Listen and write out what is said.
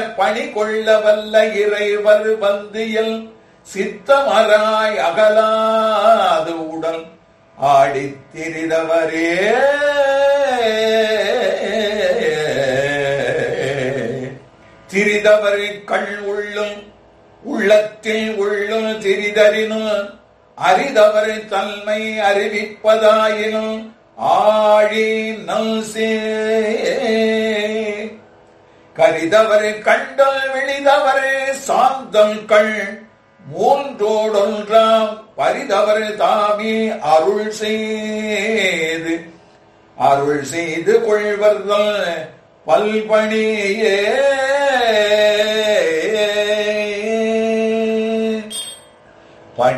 பணி கொள்ள வல்ல இறைவர் வந்தியல் சித்தமராய் அகலாது உடல் ஆடித் திரிதவரே திரிதவரை கண் உள்ளும் உள்ளத்தில் உள்ளும் திரிதறினும் அரிதவர் தன்மை அறிவிப்பதாயினும் ஆழி நல்சே கரிதவர் கண்டல் விழிதவர் சாந்தம் கண் மூன்றோடொன்றாம் பரிதவர் தாமே அருள் செய்து அருள் செய்து கொள்வர்கள் பல்பணியே